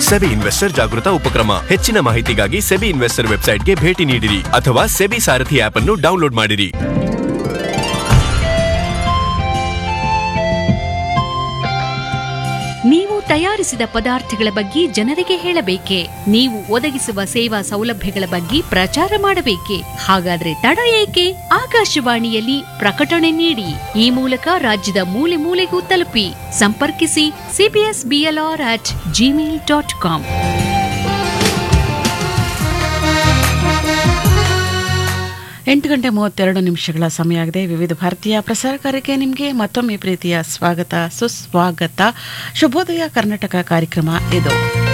SEBI investor ಜಾಗೃತ ಉಪಕ್ರಮ ಹೆಚ್ಚಿನ ಮಾಹಿತಿಗಾಗಿ ಸೆಬಿ ಇನ್ವೆಸ್ಟರ್ ವೆಬ್ಸೈಟ್ಗೆ ಭೇಟಿ ನೀಡಿರಿ ಅಥವಾ ಸೆಬಿ ಸಾರಥಿ ಆಪ್ ಅನ್ನು ಡೌನ್ಲೋಡ್ ಮಾಡಿರಿ ನೀವು ತಯಾರಿಸಿದ ಪದಾರ್ಥಗಳ ಬಗ್ಗೆ ಜನರಿಗೆ ಹೇಳಬೇಕೆ ನೀವು ಒದಗಿಸುವ ಸೇವಾ ಸೌಲಭ್ಯಗಳ ಬಗ್ಗೆ ಪ್ರಚಾರ ಮಾಡಬೇಕೆ ಹಾಗಾದ್ರೆ ತಡ ಏಕೆ ಆಕಾಶವಾಣಿಯಲ್ಲಿ ಪ್ರಕಟಣೆ ನೀಡಿ ಈ ಮೂಲಕ ರಾಜ್ಯದ ಮೂಲೆ ಮೂಲೆಗೂ ತಲುಪಿ ಸಂಪರ್ಕಿಸಿ CBS BLR at Gmail dot com ಎಂಟು ಗಂಟೆ ಮೂವತ್ತೆರಡು ನಿಮಿಷಗಳ ಸಮಯ ಆಗಿದೆ ವಿವಿಧ ಭಾರತೀಯ ಪ್ರಸಾರ ಕಾರ್ಯಕ್ಕೆ ನಿಮಗೆ ಮತ್ತೊಮ್ಮೆ ಪ್ರೀತಿಯ ಸ್ವಾಗತ ಸುಸ್ವಾಗತ ಶುಭೋದಯ ಕರ್ನಾಟಕ ಕಾರ್ಯಕ್ರಮ ಇದು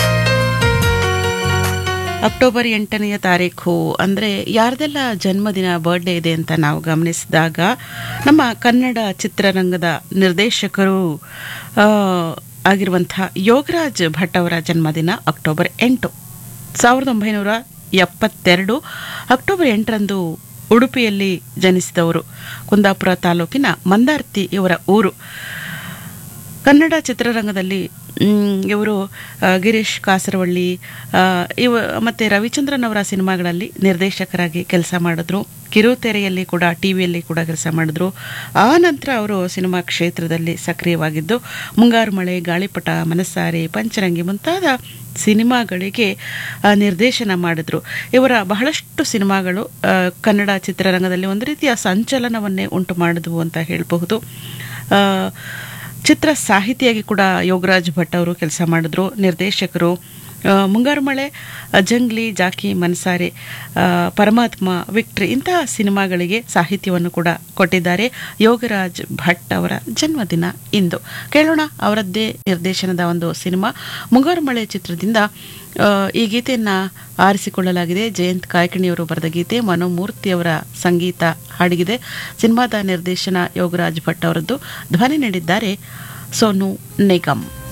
ಅಕ್ಟೋಬರ್ ಎಂಟನೆಯ ತಾರೀಕು ಅಂದರೆ ಯಾರ್ದೆಲ್ಲ ಜನ್ಮದಿನ ಬರ್ಡೇ ಇದೆ ಅಂತ ನಾವು ಗಮನಿಸಿದಾಗ ನಮ್ಮ ಕನ್ನಡ ಚಿತ್ರರಂಗದ ನಿರ್ದೇಶಕರು ಆ, ಆಗಿರುವಂಥ ಯೋಗರಾಜ್ ಭಟ್ ಅವರ ಜನ್ಮದಿನ ಅಕ್ಟೋಬರ್ ಎಂಟು ಸಾವಿರದ ಒಂಬೈನೂರ ಎಪ್ಪತ್ತೆರಡು ಅಕ್ಟೋಬರ್ ಎಂಟರಂದು ಉಡುಪಿಯಲ್ಲಿ ಜನಿಸಿದವರು ಕುಂದಾಪುರ ತಾಲೂಕಿನ ಮಂದಾರ್ತಿ ಇವರ ಊರು ಕನ್ನಡ ಚಿತ್ರರಂಗದಲ್ಲಿ ಮ್, ಇವರು ಆ, ಗಿರೀಶ್ ಕಾಸರವಳ್ಳಿ ಆ, ಇವ ಮತ್ತು ರವಿಚಂದ್ರನ್ ಅವರ ಸಿನಿಮಾಗಳಲ್ಲಿ ನಿರ್ದೇಶಕರಾಗಿ ಕೆಲಸ ಮಾಡಿದ್ರು ಕಿರುತೆರೆಯಲ್ಲಿ ಕೂಡ ಟಿ ವಿಯಲ್ಲಿ ಕೂಡ ಕೆಲಸ ಮಾಡಿದ್ರು ಆ ನಂತರ ಅವರು ಸಿನಿಮಾ ಕ್ಷೇತ್ರದಲ್ಲಿ ಸಕ್ರಿಯವಾಗಿದ್ದು ಮುಂಗಾರು ಮಳೆ ಗಾಳಿಪಟ ಮನಸ್ಸಾರೆ ಪಂಚರಂಗಿ ಮುಂತಾದ ಸಿನಿಮಾಗಳಿಗೆ ಆ, ನಿರ್ದೇಶನ ಮಾಡಿದ್ರು ಇವರ ಬಹಳಷ್ಟು ಸಿನಿಮಾಗಳು ಆ, ಕನ್ನಡ ಚಿತ್ರರಂಗದಲ್ಲಿ ಒಂದು ರೀತಿಯ ಸಂಚಲನವನ್ನೇ ಉಂಟು ಮಾಡಿದ್ವು ಅಂತ ಹೇಳಬಹುದು ಆ, ಚಿತ್ರ ಸಾಹಿತಿಯಾಗಿ ಕೂಡ ಯೋಗರಾಜ್ ಭಟ್ ಅವರು ಕೆಲಸ ಮಾಡಿದ್ರು ನಿರ್ದೇಶಕರು ಆ, ಮುಂಗಾರು ಮಳೆ ಆ, ಜಂಗ್ಲಿ ಜಾಕಿ ಮನ್ಸಾರೆ ಆ, ಪರಮಾತ್ಮ ವಿಕ್ಟ್ರಿ ಇಂತಹ ಸಿನಿಮಾಗಳಿಗೆ ಸಾಹಿತ್ಯವನ್ನು ಕೂಡ ಕೊಟ್ಟಿದ್ದಾರೆ ಯೋಗರಾಜ್ ಭಟ್ ಅವರ ಜನ್ಮದಿನ ಇಂದು ಕೇಳೋಣ ಅವರದ್ದೇ ನಿರ್ದೇಶನದ ಒಂದು ಸಿನಿಮಾ ಮುಂಗಾರು ಮಳೆ ಚಿತ್ರದಿಂದ ಆ, ಈ ಗೀತೆಯನ್ನು ಆರಿಸಿಕೊಳ್ಳಲಾಗಿದೆ ಜಯಂತ್ ಕಾಯ್ಕಿಣಿಯವರು ಬರೆದ ಗೀತೆ ಮನೋಮೂರ್ತಿಯವರ ಸಂಗೀತ ಹಾಡಿಗಿದೆ ಸಿನಿಮಾದ ನಿರ್ದೇಶನ ಯೋಗರಾಜ್ ಭಟ್ ಅವರದ್ದು ಧ್ವನಿ ನೀಡಿದ್ದಾರೆ ಸೋನು ನಿಗಮ್